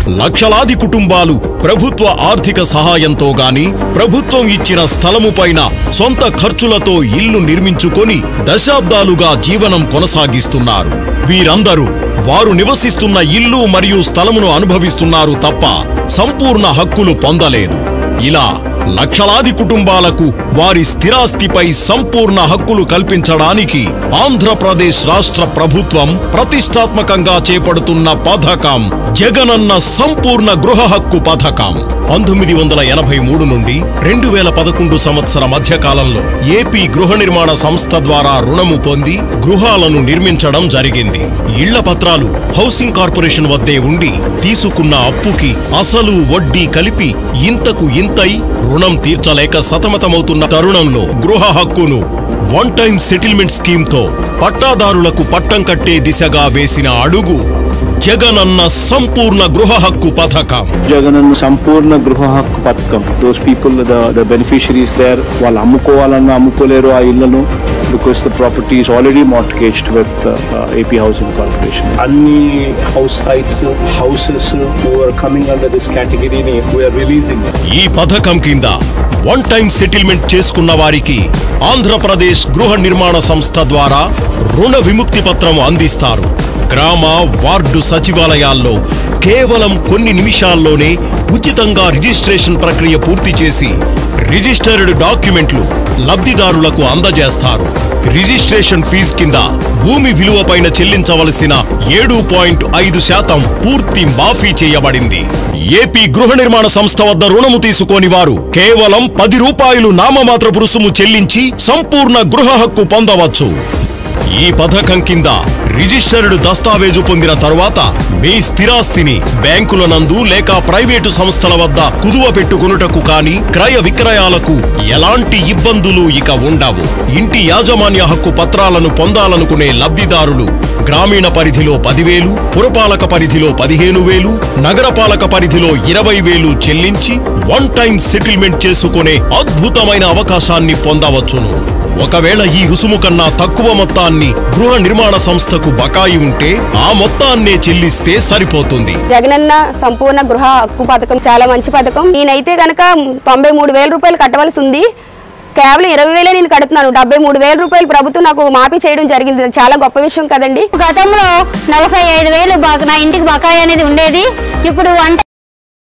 లక్షలాది కుటుంబాలు ప్రభుత్వ ఆర్థిక సహాయంతో గాని ప్రభుత్వం ఇచ్చిన స్థలము పైన సొంత ఖర్చులతో ఇల్లు నిర్మించుకొని దశాబ్దాలుగా జీవనం కొనసాగిస్తున్నారు వీరందరూ వారు నివసిస్తున్న ఇల్లు మరియు స్థలమును అనుభవిస్తున్నారు తప్ప సంపూర్ణ హక్కులు పొందలేదు ఇలా లక్షలాది కుటుంబాలకు వారి స్థిరాస్తిపై సంపూర్ణ హక్కులు కల్పించడానికి ఆంధ్రప్రదేశ్ రాష్ట్ర ప్రభుత్వం ప్రతిష్టాత్మకంగా చేపడుతున్న పథకం జగనన్న సంపూర్ణ గృహ హక్కు పథకం పంతొమ్మిది వందల ఎనభై మూడు నుండి రెండు వేల పదకొండు సంవత్సర మధ్య కాలంలో ఏపీ గృహ నిర్మాణ సంస్థ ద్వారా రుణము పొంది గృహాలను నిర్మించడం జరిగింది ఇళ్ల పత్రాలు హౌసింగ్ కార్పొరేషన్ వద్దే ఉండి తీసుకున్న అప్పుకి అసలు వడ్డీ కలిపి ఇంతకు ఇంతై రుణం తీర్చలేక సతమతమవుతున్న తరుణంలో గృహ హక్కును వన్ టైం సెటిల్మెంట్ స్కీమ్ తో పట్టాదారులకు పట్టం కట్టే దిశగా వేసిన అడుగు జగనన్న సంపూర్ణ గృహ హక్కు పథకం జగనన్న సంపూర్ణ గృహ హక్కు పథకం those people the the beneficiaries there వాళ్ళు అమ్ముకోవాలన్నా అమ్ముకోలేరు ఆ ఇళ్లను because the property is already mortgaged with AP housing corporation అన్ని house sites houses who are coming under this కేటగిరీని వీఆర్ రిలీజింగ్ ఈ పథకం కింద వన్ టైం సెటిల్మెంట్ చేసుకున్న వారికి ఆంధ్రప్రదేశ్ గృహ నిర్మాణ సంస్థ ద్వారా రుణ విముక్తి పత్రం అందిస్తారు గ్రామ వార్డు సచివాలయాల్లో కేవలం కొన్ని నిమిషాల్లోనే ఉచితంగా రిజిస్ట్రేషన్ ప్రక్రియ పూర్తి చేసి రిజిస్టర్డ్ డాక్యుమెంట్లు లబ్ధిదారులకు అందజేస్తారు రిజిస్ట్రేషన్ ఫీజు కింద భూమి విలువ పైన చెల్లించవలసిన ఏడు పాయింట్ ఐదు శాతం పూర్తి మాఫీ చేయబడింది ఏపీ గృహ నిర్మాణ సంస్థ వద్ద రుణము తీసుకోని వారు కేవలం పది రూపాయలు నామమాత్రపు రుసుము చెల్లించి సంపూర్ణ గృహ హక్కు పొందవచ్చు ఈ పథకం కింద రిజిస్టర్డ్ దస్తావేజు పొందిన తరువాత మీ స్థిరాస్తిని బ్యాంకుల నందు లేక ప్రైవేటు సంస్థల వద్ద కుదువ పెట్టుకొనుటకు కాని క్రయ విక్రయాలకు ఎలాంటి ఇబ్బందులు ఇక ఉండవు ఇంటి యాజమాన్య హక్కు పత్రాలను పొందాలనుకునే లబ్ధిదారులు గ్రామీణ పరిధిలో పదివేలు పురపాలక పరిధిలో పదిహేను వేలు నగరపాలక పరిధిలో ఇరవై వేలు చెల్లించి వన్ టైం సెటిల్మెంట్ చేసుకునే అద్భుతమైన అవకాశాన్ని పొందవచ్చును ఒకవేళ ఈ రుసుము కన్నా తక్కువ మొత్తాన్ని గృహ నిర్మాణ సంస్థకు బకాయి ఉంటే ఆ మొత్తాన్నే చెల్లిస్తే సరిపోతుంది జగనన్న సంపూర్ణ గృహ హక్కు పథకం చాలా మంచి పథకం నేనైతే గనక తొంభై మూడు వేల రూపాయలు కట్టవలసి ఉంది కేవలం ఇరవై వేలే నేను కడుతున్నాను డెబ్బై మూడు వేల రూపాయలు ప్రభుత్వం నాకు మాఫీ చేయడం జరిగింది ఇది చాలా గొప్ప విషయం కదండి గతంలో నలభై ఐదు వేలు బా- నా ఇంటికి బకాయి అనేది ఉండేది ఇప్పుడు వన్